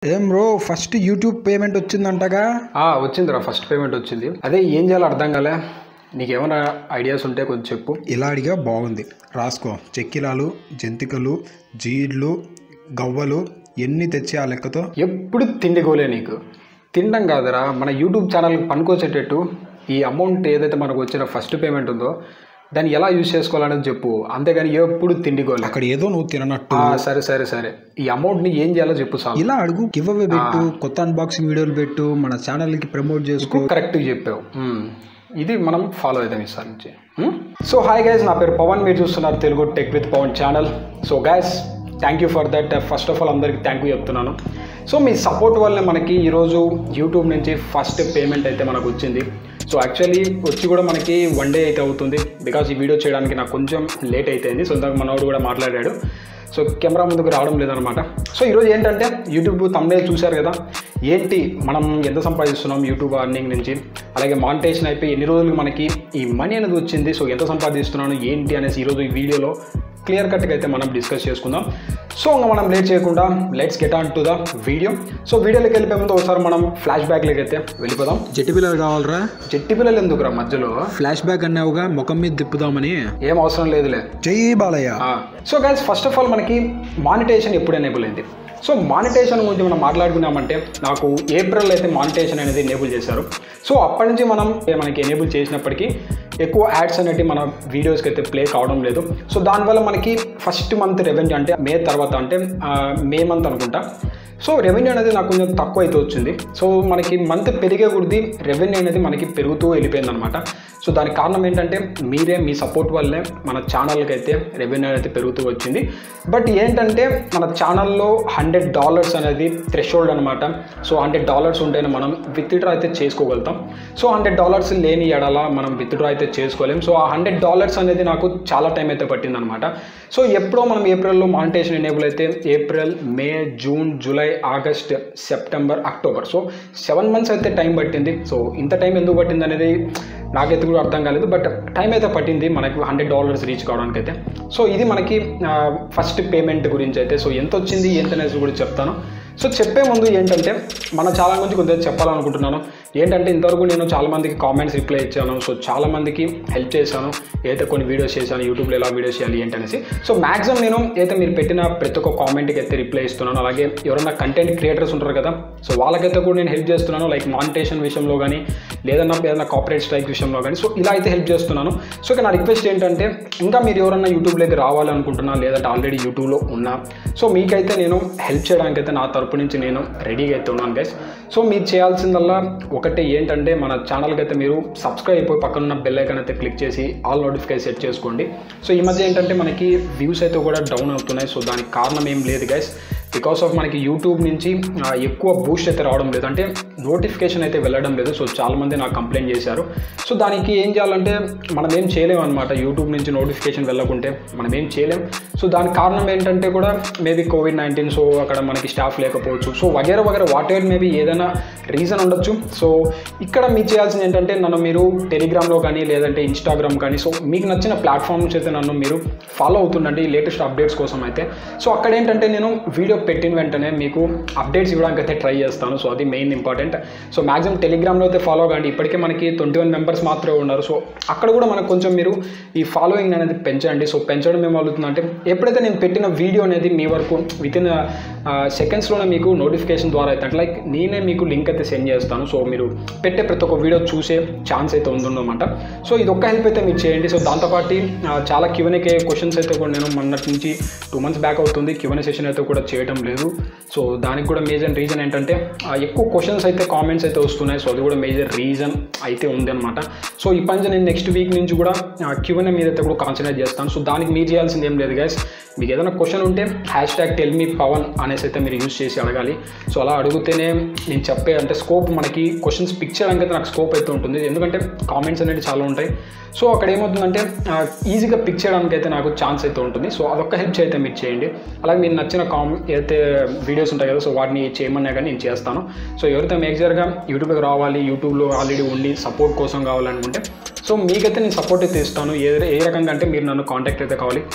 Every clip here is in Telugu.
ఏం బ్రో ఫస్ట్ యూట్యూబ్ పేమెంట్ వచ్చిందంటగా ఆ, వచ్చిందిరా ఫస్ట్ పేమెంట్ వచ్చింది అదే ఏం చేయాలో అర్థం కాలే నీకేమైనా ఐడియాస్ ఉంటే కొంచెం చెప్పు ఇలా అడిగా బాగుంది రాసుకో చెక్కిలాలు జంతికలు జీడ్లు గవ్వలు ఎన్ని తెచ్చి ఆ లెక్కతో ఎప్పుడు తిండి గోలే నీకు తినడం కాదురా మన యూట్యూబ్ ఛానల్ పనికొచ్చేటట్టు ఈ అమౌంట్ ఏదైతే మనకు వచ్చిన ఫస్ట్ పేమెంట్ ఉందో దాన్ని ఎలా యూజ్ చేసుకోవాలనేది చెప్పు అంతేగాని ఎప్పుడు తిండి గోలే అక్కడ ఏదో నువ్వు తిననట్టు ఆ, సరే సరే సరే ఈ అమౌంట్ని ఏం చేయాలో చెప్పు సార్ ఇలా అడుగు గివ్ అవే పెట్టు కొత్త అన్బాక్సింగ్ వీడియోలు పెట్టు మన ఛానల్కి ప్రమోట్ చేసుకో కరెక్ట్గా చెప్పావు మ్మ్. ఇది మనం ఫాలో అవుతాం ఈసారి నుంచి సో హాయ్ గైస్ నా పేరు పవన్ మీరు చూస్తున్నారు Telugu tech with Pawan channel so guys thank you for that first of all అందరికీ థ్యాంక్ యూ చెప్తున్నాను సో మీ సపోర్ట్ వల్లే మనకి ఈరోజు యూట్యూబ్ నుంచి ఫస్ట్ పేమెంట్ అయితే మనకు వచ్చింది సో యాక్చువల్లీ వచ్చి కూడా మనకి వన్ డే అయితే అవుతుంది బికాస్ ఈ వీడియో చేయడానికి నాకు కొంచెం లేట్ అయిపోయింది సో ఇందాక మనోడు కూడా మాట్లాడాడు సో కెమెరా ముందుకు రావడం లేదనమాట సో ఈరోజు ఏంటంటే యూట్యూబ్ తమ్నే చూశారు కదా ఏంటి మనం ఎంత సంపాదిస్తున్నాం యూట్యూబ్ అర్నింగ్ నుంచి అలాగే మానిటేషన్ అయిపోయి ఎన్ని రోజులు మనకి ఈ మనీ అనేది వచ్చింది సో ఎంత సంపాదిస్తున్నాను ఏంటి అనేసి ఈరోజు ఈ వీడియోలో క్లియర్ కట్గా అయితే మనం డిస్కస్ చేసుకుందాం సో ఇంకా మనం లేట్ చేయకుండా let's get on to the video so వీడియోలోకి వెళ్ళిపోయే ముందు ఒకసారి మనం ఫ్లాష్ బ్యాక్లోకి అయితే వెళ్ళిపోదాం జట్టి పిల్లలు కావాలరా చెట్టి పిల్లలు ఎందుకురా మధ్యలో ఫ్లాష్ బ్యాక్ అన్నావుగా ముఖం మీద తిప్పుదామని ఏం అవసరం లేదులే Jai Balayya so guys first of all మనకి మానిటేషన్ ఎప్పుడు ఎనేబుల్ అయింది సో మానిటేషన్ గురించి మనం మాట్లాడుకున్నామంటే నాకు ఏప్రిల్ అయితే మానిటేషన్ అనేది ఎనేబుల్ చేశారు సో అప్పటి నుంచి మనం మనకి ఎనేబుల్ చేసినప్పటికీ ఎక్కువ యాడ్స్ అనేవి మన వీడియోస్కి అయితే ప్లే కావడం లేదు సో దానివల్ల మనకి ఫస్ట్ మంత్ రెవెన్యూ అంటే మే తర్వాత అంటే ఆ, మే మంత్ అనుకుంటా సో రెవెన్యూ అనేది నాకు కొంచెం తక్కువ అయితే వచ్చింది సో మనకి మంత్ పెరిగే కొద్ది రెవెన్యూ అనేది మనకి పెరుగుతూ వెళ్ళిపోయింది అనమాట సో దానికి కారణం ఏంటంటే మీరే మీ సపోర్ట్ వల్లే మన ఛానల్కి అయితే రెవెన్యూ అనేది పెరుగుతూ వచ్చింది బట్ ఏంటంటే మన ఛానల్లో హండ్రెడ్ డాలర్స్ అనేది థ్రెషోల్డ్ అనమాట సో హండ్రెడ్ డాలర్స్ ఉంటేనే మనం విత్డ్రా అయితే చేసుకోగలుగుతాం సో హండ్రెడ్ డాలర్స్ లేని ఎడల మనం విత్డ్రా అయితే చేసుకోలేం సో ఆ హండ్రెడ్ డాలర్స్ అనేది నాకు చాలా టైం అయితే పట్టిందనమాట సో ఎప్పుడో మనం ఏప్రిల్లో మానిటేషన్ ఎనేబుల్ అయితే April May June July August September October so seven months అయితే టైం పట్టింది సో ఇంత టైం ఎందుకు పట్టింది అనేది నాకైతే కూడా అర్థం కాలేదు బట్ టైం అయితే పట్టింది మనకి హండ్రెడ్ డాలర్స్ రీచ్ కావడానికి అయితే సో ఇది మనకి ఫస్ట్ పేమెంట్ గురించి అయితే సో ఎంత వచ్చింది ఎంత అనేది కూడా చెప్తాను సో చెప్పే ముందు ఏంటంటే మన చాలా గురించి కొంచెం చెప్పాలనుకుంటున్నాను ఏంటంటే ఇంతవరకు నేను చాలా మందికి కామెంట్స్ రిప్లై ఇచ్చాను సో చాలా మందికి హెల్ప్ చేశాను అయితే కొన్ని వీడియోస్ చేశాను యూట్యూబ్లో ఎలా వీడియోస్ చేయాలి ఏంటి అనేసి సో మాక్సిమం నేను అయితే మీరు పెట్టిన ప్రతి ఒక్క కామెంట్కి అయితే రిప్లై ఇస్తున్నాను అలాగే ఎవరైనా కంటెంట్ క్రియేటర్స్ ఉంటారు కదా సో వాళ్ళకైతే కూడా నేను హెల్ప్ చేస్తున్నాను లైక్ మానిటేషన్ విషయంలో కానీ లేదన్నా ఏదైనా కాపరేట్ స్ట్రైక్ విషయంలో కానీ సో ఇలా అయితే హెల్ప్ చేస్తున్నాను సో ఇక నా రిక్వెస్ట్ ఏంటంటే ఇంకా మీరు ఎవరన్నా యూట్యూబ్లోకి రావాలనుకుంటున్నా లేదంటే ఆల్రెడీ యూట్యూబ్లో ఉన్నా సో మీకైతే నేను హెల్ప్ చేయడానికి అయితే నా తరపు నుంచి నేను రెడీగా అయితే ఉన్నాను గైస్ సో మీరు చేయాల్సిందల్లా ఒకటే ఏంటంటే మన ఛానల్కి అయితే మీరు సబ్స్క్రైబ్ అయిపోయి పక్కన ఉన్న బెల్ ఐకాన్ అయితే క్లిక్ చేసి ఆల్ నోటిఫికేషన్ సెట్ చేసుకోండి సో ఈ మధ్య ఏంటంటే మనకి వ్యూస్ అయితే కూడా డౌన్ అవుతున్నాయి సో దానికి కారణం ఏం లేదు గైస్ బికాస్ ఆఫ్ మనకి యూట్యూబ్ నుంచి ఆ, ఎక్కువ బూస్ట్ అయితే రావడం లేదు అంటే నోటిఫికేషన్ అయితే వెళ్ళడం లేదు సో చాలామంది నాకు కంప్లైంట్ చేశారు సో దానికి ఏం చేయాలంటే మనం ఏం చేయలేం అనమాట యూట్యూబ్ నుంచి నోటిఫికేషన్ వెళ్ళకుంటే మనం ఏం చేయలేం సో దానికి కారణం ఏంటంటే కూడా మేబీ కోవిడ్ నైన్టీన్ సో అక్కడ మనకి స్టాఫ్ లేకపోవచ్చు సో వగేరా వగేరా వాట్ ఎవర్ మేబీ ఏదైనా రీజన్ ఉండొచ్చు సో ఇక్కడ మీరు చేయాల్సింది ఏంటంటే నన్ను మీరు టెలిగ్రామ్లో కానీ లేదంటే ఇన్స్టాగ్రామ్ కానీ సో మీకు నచ్చిన ప్లాట్ఫామ్స్ అయితే నన్ను మీరు ఫాలో అవుతుండండి ఈ లేటెస్ట్ అప్డేట్స్ కోసం అయితే సో అక్కడ ఏంటంటే నేను వీడియో పెట్టిన వెంటనే మీకు అప్డేట్స్ ఇవ్వడానికి అయితే ట్రై చేస్తాను సో అది మెయిన్ ఇంపార్టెంట్ సో మాక్సిమం టెలిగ్రామ్లో అయితే ఫాలో కాండి ఇప్పటికే మనకి ట్వంటీ వన్ మెంబర్స్ మాత్రమే ఉన్నారు సో అక్కడ కూడా మనకు కొంచెం మీరు ఈ ఫాలోయింగ్ అనేది పెంచండి సో పెంచడం ఏమవుతుందంటే ఎప్పుడైతే నేను పెట్టిన వీడియో అనేది మీ వరకు విత్ ఇన్ సెకండ్స్లోనే మీకు నోటిఫికేషన్ ద్వారా అయితే అంటే లైక్ నేనే మీకు లింక్ అయితే సెండ్ చేస్తాను సో మీరు పెట్టే ప్రతి ఒక్క వీడియో చూసే ఛాన్స్ అయితే ఉందన్నమాట సో ఇది ఒక్క హెల్ప్ అయితే మీరు చేయండి సో దాంతోపాటు ఆ, చాలా క్యూఎన్ఏకే క్వశ్చన్స్ అయితే కూడా నేను మొన్నటి నుంచి టూ మంత్స్ బ్యాక్ అవుతుంది క్యూఎన్ఏ సెషన్ అయితే కూడా చేయడం లేదు సో దానికి కూడా మేజర్ రీజన్ ఏంటంటే ఆ, ఎక్కువ క్వశ్చన్స్ అయితే కామెంట్స్ అయితే వస్తున్నాయి సో అది కూడా మేజర్ రీజన్ అయితే ఉంది అనమాట సో ఈ పని నేను నెక్స్ట్ వీక్ నుంచి కూడా క్యూఎన్ఏ మీద అయితే కూడా కాన్సన్ట్రేట్ చేస్తాను సో దానికి మీరు చేయాల్సింది ఏం లేదు గైస్ మీకు ఏదైనా క్వశ్చన్ ఉంటే hash tag tell me Pavan అనేసి అయితే మీరు యూజ్ చేసి అడగాలి సో అలా అడిగితేనే నేను చెప్పే అంటే స్కోప్ మనకి క్వశ్చన్స్ పిక్ చేయడానికి అయితే నాకు స్కోప్ అయితే ఉంటుంది ఎందుకంటే కామెంట్స్ అనేవి చాలా ఉంటాయి సో అక్కడ ఏమవుతుందంటే ఈజీగా పిక్ చేయడానికి అయితే నాకు ఛాన్స్ అయితే ఉంటుంది సో అదొక్క హెల్ప్ అయితే మీరు చేయండి అలాగే మీరు నచ్చిన కామ్ ఏదైతే వీడియోస్ ఉంటాయి కదా సో వాటిని చేయమన్నా కానీ నేను చేస్తాను సో ఎవరైతే మేజర్గా యూట్యూబ్కి రావాలి యూట్యూబ్లో ఆల్రెడీ ఉండి సపోర్ట్ కోసం కావాలనుకుంటే సో మీకైతే నేను సపోర్ట్ అయితే ఇస్తాను ఏ ఏ రకంగా అంటే మీరు నన్ను కాంటాక్ట్ అయితే కావాలి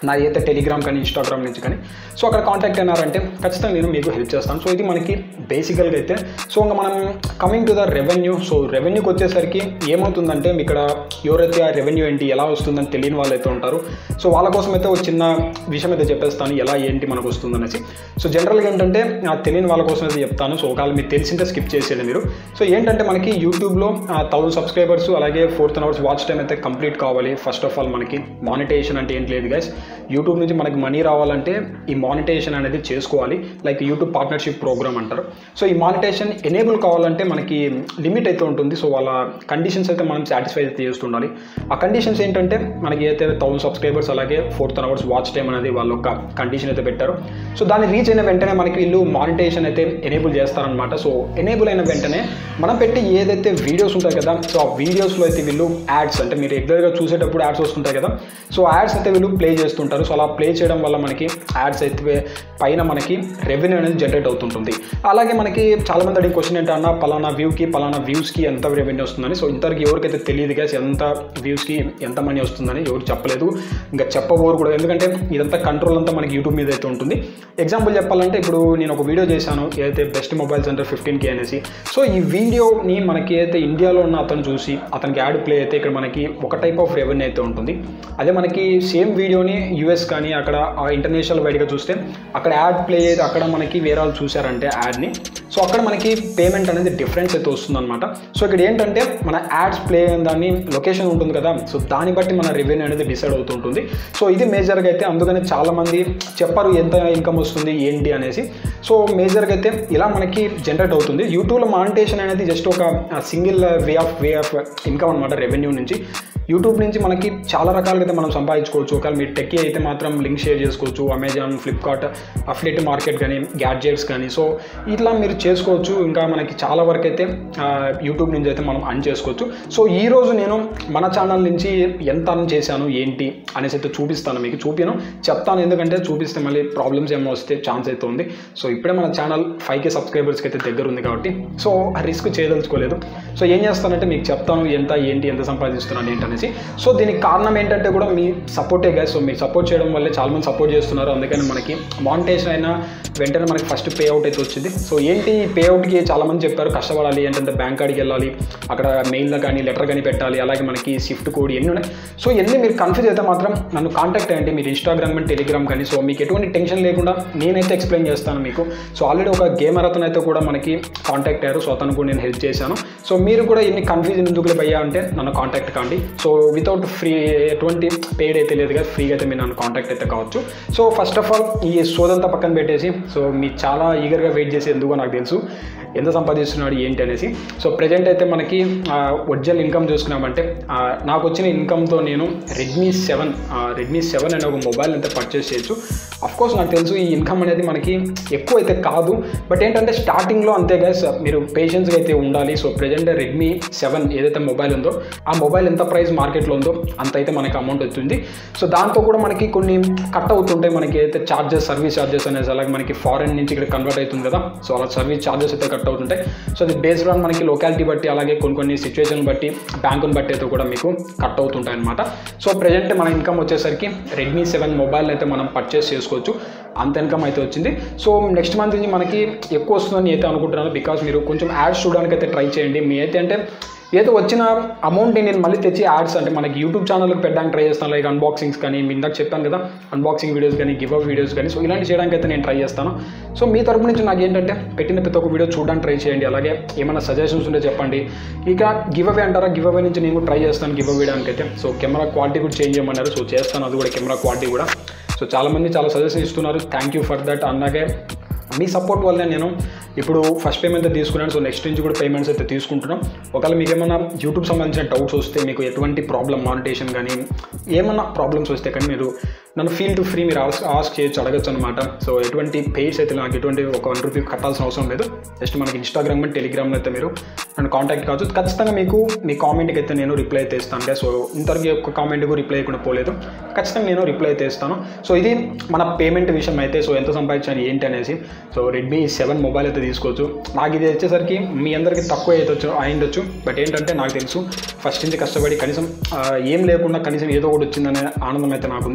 నా అయితే టెలిగ్రామ్ కానీ ఇన్స్టాగ్రామ్ నుంచి కానీ సో అక్కడ కాంటాక్ట్ అయినారంటే ఖచ్చితంగా నేను మీకు హెల్ప్ చేస్తాను సో ఇది మనకి బేసికల్గా అయితే సో ఇంకా మనం coming to the revenue so రెవెన్యూకి వచ్చేసరికి ఏమవుతుందంటే మీకు ఇక్కడ ఎవరైతే ఆ రెవెన్యూ ఏంటి ఎలా వస్తుందని తెలియని వాళ్ళు అయితే ఉంటారు సో వాళ్ళ కోసం అయితే ఒక చిన్న విషయం అయితే చెప్పేస్తాను ఎలా ఏంటి మనకు వస్తుందనేసి సో జనరల్గా ఏంటంటే ఆ తెలియని వాళ్ళ కోసం అయితే చెప్తాను సో ఒకవేళ మీరు తెలిసింటే స్కిప్ చేసేది మీరు సో ఏంటంటే మనకి యూట్యూబ్లో థౌసండ్ సబ్స్క్రైబర్స్ అలాగే ఫోర్త్ అవర్స్ వాచ్ టైం అయితే కంప్లీట్ కావాలి ఫస్ట్ ఆఫ్ ఆల్ మనకి మానిటేషన్ అంటే ఏంటి లేదు గైస్ యూట్యూబ్ నుంచి మనకి మనీ రావాలంటే ఈ మానిటేషన్ అనేది చేసుకోవాలి లైక్ యూట్యూబ్ పార్ట్నర్షిప్ ప్రోగ్రామ్ అంటారు సో ఈ మానిటేషన్ ఎనేబుల్ కావాలంటే మనకి లిమిట్ అయితే ఉంటుంది సో వాళ్ళ కండిషన్స్ అయితే మనం సాటిస్ఫై అయితే చేస్తుండాలి ఆ కండిషన్స్ ఏంటంటే మనకి అయితే థౌసండ్ సబ్స్క్రైబర్స్ అలాగే ఫోర్త్ అవర్స్ వాచ్ టైం అనేది వాళ్ళు ఒక కండిషన్ అయితే పెట్టారు సో దాన్ని రీచ్ అయిన వెంటనే మనకి వీళ్ళు మానిటేషన్ అయితే ఎనేబుల్ చేస్తారనమాట సో ఎనేబుల్ అయిన వెంటనే మనం పెట్టి ఏదైతే వీడియోస్ ఉంటాయి కదా సో ఆ వీడియోస్లో అయితే వీళ్ళు యాడ్స్ అంటే మీరు రెగ్యులర్గా చూసేటప్పుడు యాడ్స్ వస్తుంటాయి కదా సో యాడ్స్ అయితే వీళ్ళు ప్లే చేస్తుంటారు సో అలా ప్లే చేయడం వల్ల మనకి యాడ్స్ అయితే పైన మనకి రెవెన్యూ అనేది జనరేట్ అవుతుంటుంది అలాగే మనకి చాలా మంది అడిగిన క్వశ్చన్ ఏంటన్నా పలానా వ్యూకి పలానా వ్యూస్కి ఎంత రెవెన్యూ వస్తుందని సో ఇంతవరకు ఎవరికైతే తెలియదు గ్యాస్ ఎంత వ్యూస్కి ఎంత మనీ వస్తుందని ఎవరు చెప్పలేదు ఇంకా చెప్పబోరు కూడా ఎందుకంటే ఇదంతా కంట్రోల్ అంతా మనకి యూట్యూబ్ మీద అయితే ఉంటుంది ఎగ్జాంపుల్ చెప్పాలంటే ఇప్పుడు నేను ఒక వీడియో చేశాను ఏదైతే బెస్ట్ మొబైల్స్ అంటే ఫిఫ్టీన్ కే అనేసి సో ఈ వీడియోని మనకి అయితే ఇండియాలో ఉన్న అతను చూసి అతనికి యాడ్ ప్లే అయితే ఇక్కడ మనకి ఒక టైప్ ఆఫ్ రెవెన్యూ అయితే ఉంటుంది అదే మనకి సేమ్ వీడియోని యూఎస్ కానీ అక్కడ ఇంటర్నేషనల్ వైడ్గా చూస్తే అక్కడ యాడ్ ప్లే అయితే అక్కడ మనకి వేరే వాళ్ళు చూసారంటే యాడ్ని సో అక్కడ మనకి పేమెంట్ అనేది డిఫరెన్స్ అయితే వస్తుందన్నమాట సో ఇక్కడ ఏంటంటే మన యాడ్స్ ప్లే అయిన దాన్ని లొకేషన్ ఉంటుంది కదా సో దాన్ని బట్టి మన రెవెన్యూ అనేది డిసైడ్ అవుతుంటుంది సో ఇది మేజర్గా అయితే అందుకని చాలామంది చెప్పారు ఎంత ఇన్కమ్ వస్తుంది ఏంటి అనేసి సో మేజర్గా అయితే ఇలా మనకి జనరేట్ అవుతుంది యూట్యూబ్లో మానిటేషన్ అనేది జస్ట్ ఒక single way of way of income అనమాట రెవెన్యూ నుంచి యూట్యూబ్ నుంచి మనకి చాలా రకాలుగా అయితే మనం సంపాదించుకోవచ్చు ఒకవేళ మీరు టెక్కీ అయితే మాత్రం లింక్ షేర్ చేసుకోవచ్చు అమెజాన్ ఫ్లిప్కార్ట్ అఫ్లిట్ మార్కెట్ కానీ గ్యాడ్జెట్స్ కానీ సో ఇట్లా మీరు చేసుకోవచ్చు ఇంకా మనకి చాలా వరకు అయితే ఆ, యూట్యూబ్ నుంచి అయితే మనం అన్ చేసుకోవచ్చు సో ఈ రోజు నేను మన ఛానల్ నుంచి ఎంత అన్ చేశాను ఏంటి అనేసి అయితే చూపిస్తాను మీకు చూపిను చెప్తాను ఎందుకంటే చూపిస్తే మళ్ళీ ప్రాబ్లమ్స్ ఏమో వస్తే ఛాన్స్ అయితే ఉంది సో ఇప్పుడే మన ఛానల్ ఫైవ్ కే సబ్స్క్రైబర్స్కి అయితే దగ్గర ఉంది కాబట్టి సో ఆ రిస్క్ చేయదలుచుకోలేదు సో ఏం చేస్తానంటే మీకు చెప్తాను ఎంత ఏంటి ఎంత సంపాదిస్తున్నాను ఏంటి అనేసి సో దీనికి కారణం ఏంటంటే కూడా మీ సపోర్టే గా సో మీరు సపోర్ట్ చేయడం వల్లే చాలా మంది సపోర్ట్ చేస్తున్నారు అందుకని మనకి మానిటేషన్ అయినా వెంటనే మనకి ఫస్ట్ పే అవుట్ అయితే వచ్చింది సో ఏంటి ఈ పే అవుట్కి చాలా మంది చెప్పారు కష్టపడాలి ఏంటంటే బ్యాంక్ కాడికి వెళ్ళాలి అక్కడ మెయిల్లో కానీ లెటర్ కానీ పెట్టాలి అలాగే మనకి షిఫ్ట్ కోడ్ ఎన్ని ఉన్నాయి సో ఎన్ని మీరు కన్ఫ్యూజ్ అయితే మాత్రం నన్ను కాంటాక్ట్ అయ్యండి మీరు ఇన్స్టాగ్రామ్ అండ్ టెలిగ్రామ్ కానీ సో మీకు ఎటువంటి టెన్షన్ లేకుండా నేనైతే ఎక్స్ప్లెయిన్ చేస్తాను మీకు సో ఆల్రెడీ ఒక గేమర్ అతను అయితే కూడా మనకి కాంటాక్ట్ అయ్యారు సో అతను కూడా నేను హెల్ప్ చేశాను సో మీరు కూడా ఎన్ని కన్ఫ్యూజన్ ఎందుకు భయ్యా అంటే నన్ను కాంటాక్ట్ కాండి సో వితౌట్ ఫ్రీ ఎటువంటి పెయిడ్ అయితే లేదు కదా ఫ్రీగా అయితే మీరు నన్ను కాంటాక్ట్ అయితే కావచ్చు సో ఫస్ట్ ఆఫ్ ఆల్ ఈ సోదంతా పక్కన పెట్టేసి సో మీరు చాలా ఈగర్గా వెయిట్ చేసి ఎందుకో నాకు తెలుసు ఎంత సంపాదిస్తున్నాడు ఏంటి అనేసి సో ప్రజెంట్ అయితే మనకి ఒరిజినల్ ఇన్కమ్ చూసుకున్నామంటే ఆ, నాకు వచ్చిన ఇన్కమ్తో నేను రెడ్మీ సెవెన్ రెడ్మీ సెవెన్ అనే ఒక మొబైల్ అయితే పర్చేస్ చేయొచ్చు కోర్స్ నాకు తెలుసు ఈ ఇన్కమ్ అనేది మనకి ఎక్కువ అయితే కాదు బట్ ఏంటంటే స్టార్టింగ్లో అంతే గైస్ మీరు పేషెన్స్గా అయితే ఉండాలి సో ప్రజెంట్ రెడ్మీ సెవెన్ ఏదైతే మొబైల్ ఉందో ఆ మొబైల్ ఎంత ప్రైస్ మార్కెట్లో ఉందో అంత అయితే మనకి అమౌంట్ అవుతుంది సో దాంతో కూడా మనకి కొన్ని కట్ అవుతుంటాయి మనకి అయితే ఛార్జెస్ సర్వీస్ ఛార్జెస్ అనేసి అలాగే మనకి ఫారెన్ నుంచి ఇక్కడ కన్వర్ట్ అవుతుంది కదా సో అలా సర్వీస్ ఛార్జెస్ అయితే కట్ అవుతుంటాయి సో అది బేస్డ్ ఆన్ మనకి లొకాలిటీ బట్టి అలాగే కొన్ని కొన్ని సిచ్యువేషన్ బట్టి బ్యాంకుని బట్టి అయితే కూడా మీకు కట్ అవుతుంటాయి అనమాట సో ప్రజెంట్ మన ఇన్కమ్ వచ్చేసరికి రెడ్మీ సెవెన్ మొబైల్ అయితే మనం పర్చేస్ చేసుకోవచ్చు అంత ఇన్కమ్ అయితే వచ్చింది సో నెక్స్ట్ మంత్ నుంచి మనకి ఎక్కువ వస్తుందని అయితే అనుకుంటున్నాను బికాస్ మీరు కొంచెం యాడ్స్ చూడడానికి అయితే ట్రై చేయండి మీ అయితే అంటే ఏదో వచ్చిన అమౌంట్ని నేను మళ్ళీ తెచ్చి యాడ్స్ అంటే మనకి యూట్యూబ్ ఛానల్కి పెట్టడానికి ట్రై చేస్తాను లైక్ అన్బాక్సింగ్స్ కానీ మీ ఇందాక చెప్పాను కదా అన్బాక్సింగ్ వీడియోస్ కానీ గివ్ అప్ వీడియోస్ కానీ సో ఇలాంటి చేయడానికి అయితే నేను ట్రై చేస్తాను సో మీ తరపు నుంచి నాకు ఏంటంటే పెట్టిన ప్రతి ఒక్క వీడియో చూడడానికి ట్రై చేయండి అలాగే ఏమైనా సజెషన్స్ ఉంటే చెప్పండి ఇక గివ్ అవే అంటారా గివ్ అవే నుంచి నేను కూడా ట్రై చేస్తాను గివ్ అవే వేయడానికి అయితే సో కెమెరా క్వాలిటీ కూడా చేంజ్ చేయమన్నారు సో చేస్తాను అది కూడా కెమెరా క్వాలిటీ కూడా సో చాలామంది చాలా సజెషన్ ఇస్తున్నారు థ్యాంక్ యూ ఫర్ దట్ అలాగే మీ సపోర్ట్ వల్లే నేను ఇప్పుడు ఫస్ట్ పేమెంట్ అయితే తీసుకున్నాను సో నెక్స్ట్ నుంచి కూడా పేమెంట్స్ అయితే తీసుకుంటున్నాం ఒకవేళ మీకు ఏమైనా యూట్యూబ్ సంబంధించిన డౌట్స్ వస్తే మీకు ఎటువంటి ప్రాబ్లం మానిటేషన్ కానీ ఏమన్నా ప్రాబ్లమ్స్ వస్తే కానీ మీరు నన్ను ఫీల్ టు ఫ్రీ మీరు ఆస్క్ ఆస్క్ చేయొచ్చు అడగచ్చు అనమాట సో ఎటువంటి పేజ్ అయితే నాకు ఎటువంటి ఒక వన్ రూపీ కట్టాల్సిన అవసరం లేదు జస్ట్ మనకి ఇన్స్టాగ్రామ్ అండ్ టెలిగ్రామ్లో అయితే మీరు నన్ను కాంటాక్ట్ కావచ్చు ఖచ్చితంగా మీకు మీ కామెంట్కి అయితే నేను రిప్లై అయితే ఇస్తాను అంటే సో ఇంతవరకు ఒక్క కామెంట్కు రిప్లై ఇవ్వకుండా పోలేదు ఖచ్చితంగా నేను రిప్లై అయితే ఇస్తాను సో ఇది మన పేమెంట్ విషయం అయితే సో ఎంత సంపాదించాను ఏంటి అనేసి సో రెడ్మీ సెవెన్ మొబైల్ అయితే తీసుకోవచ్చు నాకు ఇది వచ్చేసరికి మీ అందరికీ తక్కువ అయితే అయిండొచ్చు బట్ ఏంటంటే నాకు తెలుసు ఫస్ట్ నుంచి కష్టపడి కనీసం ఆ, ఏం లేకుండా కనీసం ఏదో ఒకటి వచ్చిందనే ఆనందం అయితే నాకు ఉంది సో అది కూడా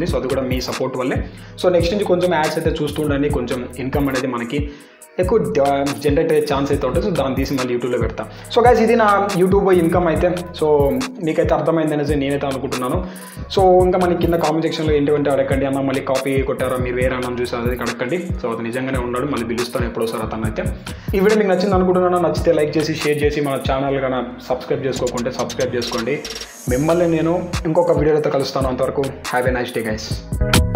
మీ సపోర్ట్ వల్లే సో నెక్స్ట్ నుంచి కొంచెం యాడ్స్ అయితే చూస్తుండండి కొంచెం ఇన్కమ్ అనేది మనకి ఎక్కువ జనరేట్ అయ్యే ఛాన్స్ అయితే ఉంటుంది సో దాన్ని తీసి మళ్ళీ యూట్యూబ్లో పెడతా సో గైస్ ఇది నా యూట్యూబ్ ఇన్కమ్ అయితే సో మీకైతే అర్థమైంది అనేసి నేనైతే అనుకుంటున్నాను సో ఇంకా మనకి కింద కామెంట్ సెక్షన్లో ఏంటంటే అడగండి అన్న మళ్ళీ కాపీ కొట్టారా మీరు వేరే అన్నం చూసి అది అడగండి సో అది నిజంగానే ఉన్నాడు మళ్ళీ పిలుస్తాను ఎప్పుడోసారి అతను అయితే ఈ వీడియో మీకు నచ్చింది అనుకుంటున్నాను నచ్చితే లైక్ చేసి షేర్ చేసి మన ఛానల్ కన్నా సబ్స్క్రైబ్ చేసుకోకుంటే సబ్స్క్రైబ్ చేసుకోండి మిమ్మల్ని నేను ఇంకొక వీడియోతో కలుస్తాను అంతవరకు have a nice day guys